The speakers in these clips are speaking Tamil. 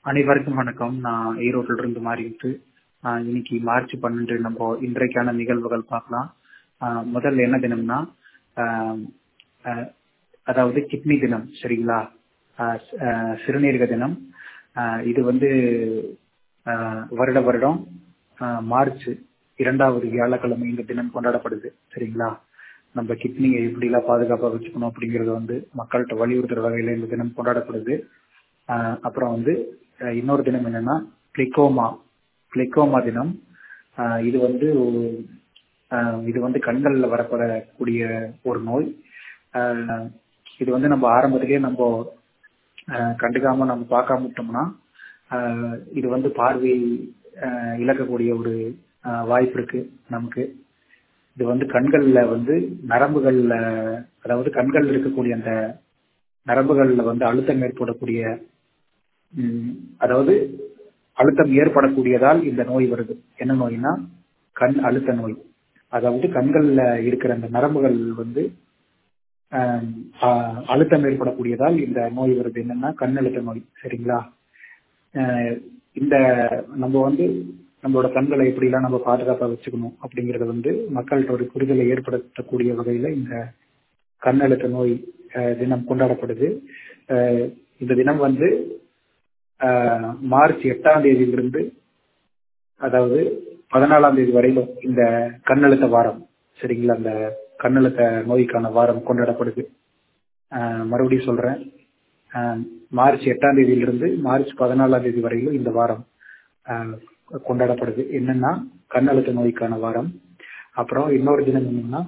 அனைவருக்கும் வணக்கம் நான் ஈரோட்டில் இருந்து மாறிட்டு இன்னைக்கு மார்ச் பன்னெண்டு நம்ம இன்றைக்கான நிகழ்வுகள் பார்க்கலாம் ஆஹ் முதல்ல என்ன தினம்னா ஆஹ் ஆஹ் அதாவது கிட்னி தினம் சரிங்களா ஆஹ் ஆஹ் சிறுநீரக தினம் ஆஹ் இது வந்து ஆஹ் வருட வருடம் ஆஹ் மார்ச் இரண்டாவது வியாழக்கிழமை இந்த தினம் கொண்டாடப்படுது சரிங்களா நம்ம கிட்னியை எப்படிலாம் பாதுகாப்பா வச்சுக்கணும் அப்படிங்கறத வந்து மக்கள்கிட்ட வலியுறுத்துற வகையில இந்த தினம் கொண்டாடப்படுது ஆஹ் அப்புறம் வந்து அஹ் இன்னொரு தினம் என்னன்னா கிளிக்கோமா கிளிக்கோமா தினம் ஆஹ் இது வந்து ஒரு- ஆஹ் இது வந்து கண்கள்ல வரப்படக்கூடிய ஒரு நோய் ஆஹ் இது வந்து நம்ம ஆரம்பத்திலேயே நம்ம ஆஹ் கண்டுக்காம நம்ம பார்க்காம விட்டோம்னா ஆஹ் இது வந்து பார்வை ஆஹ் இழக்கக்கூடிய ஒரு ஆஹ் வாய்ப்பு இருக்கு நமக்கு இது வந்து கண்கள்ல வந்து நரம்புகள்ல அதாவது கண்கள் இருக்கக்கூடிய அந்த நரம்புகள்ல வந்து அழுத்தம் ஏற்படக்கூடிய ம், அதாவது அழுத்தம் ஏற்படக்கூடியதால் இந்த நோய் வருது என்ன நோய்னா கண் அழுத்த நோய் அதாவது கண்கள்ல இருக்கிற அந்த நரம்புகள் வந்து ஆம், ஆஹ், அழுத்தம் ஏற்படக்கூடியதால் இந்த நோய் வருது என்னன்னா கண் அழுத்த நோய் சரிங்களா ஆஹ், இந்த நம்ம வந்து நம்மளோட கண்களை எப்படிலாம் நம்ம பாதுகாப்பா வச்சுக்கணும் அப்படிங்கறத வந்து மக்கள்கிட்ட ஒரு புரிதலை ஏற்படுத்தக்கூடிய வகையில இந்த கண் அழுத்த நோய் ஆஹ், தினம் கொண்டாடப்படுது ஆஹ், இந்த தினம் வந்து ஆஹ், மார்ச் எட்டாம் தேதியிலிருந்து அதாவது பதினாலாம் தேதி வரையிலும் இந்த கண்ணழுத்த வாரம் சரிங்களா அந்த கண்ணழுத்த நோய்க்கான வாரம் கொண்டாடப்படுது ஆஹ், மறுபடியும் சொல்றேன் ஆஹ், மார்ச் எட்டாம் தேதியிலிருந்து மார்ச் பதினாலாம் தேதி வரையிலும் இந்த வாரம் ஆஹ், கொண்டாடப்படுது என்னன்னா கண்ணழுத்த நோய்க்கான வாரம் அப்புறம் இன்னொரு தினம் என்னன்னா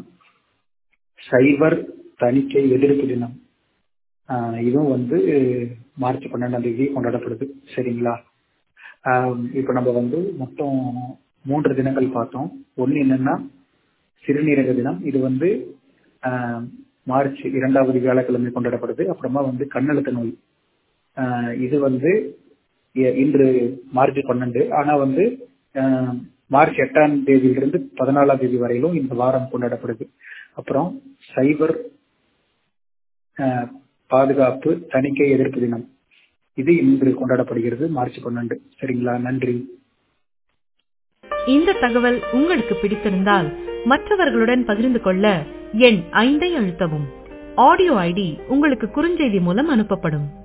சைபர் தணிக்கை எதிர்ப்பு தினம் ஆஹ், இதுவும் வந்து மார்ச் பன்னெண்டாம் தேதி கொண்டாடப்படுது சரிங்களா ஆஹ், இப்ப நம்ம வந்து மொத்தம் மூன்று தினங்கள் பார்த்தோம் ஒன்னு என்னன்னா சிறுநீரக தினம் இது வந்து ஆஹ், மார்ச் இரண்டாவது வியாழக்கிழமை கொண்டாடப்படுது அப்புறமா வந்து கண்ணழுத்த நோய் ஆஹ், இது வந்து இ- இன்று மார்ச் பன்னெண்டு ஆனா வந்து ஆஹ், மார்ச் எட்டாம் தேதியிலிருந்து பதினாலாம் தேதி வரையிலும் இந்த வாரம் கொண்டாடப்படுது அப்புறம் சைபர் ஆஹ், பாதுகாப்பு தணிக்கை எதிர்ப்பு தினம் இது இன்று கொண்டாடப்படுகிறது மார்ச் பன்னெண்டு சரிங்களா நன்றி இந்த தகவல் உங்களுக்கு பிடித்திருந்தால் மற்றவர்களுடன் பகிர்ந்து கொள்ள எண் ஐந்தை அழுத்தவும் ஆடியோ ஐடி உங்களுக்கு குறுஞ்செய்தி மூலம் அனுப்பப்படும்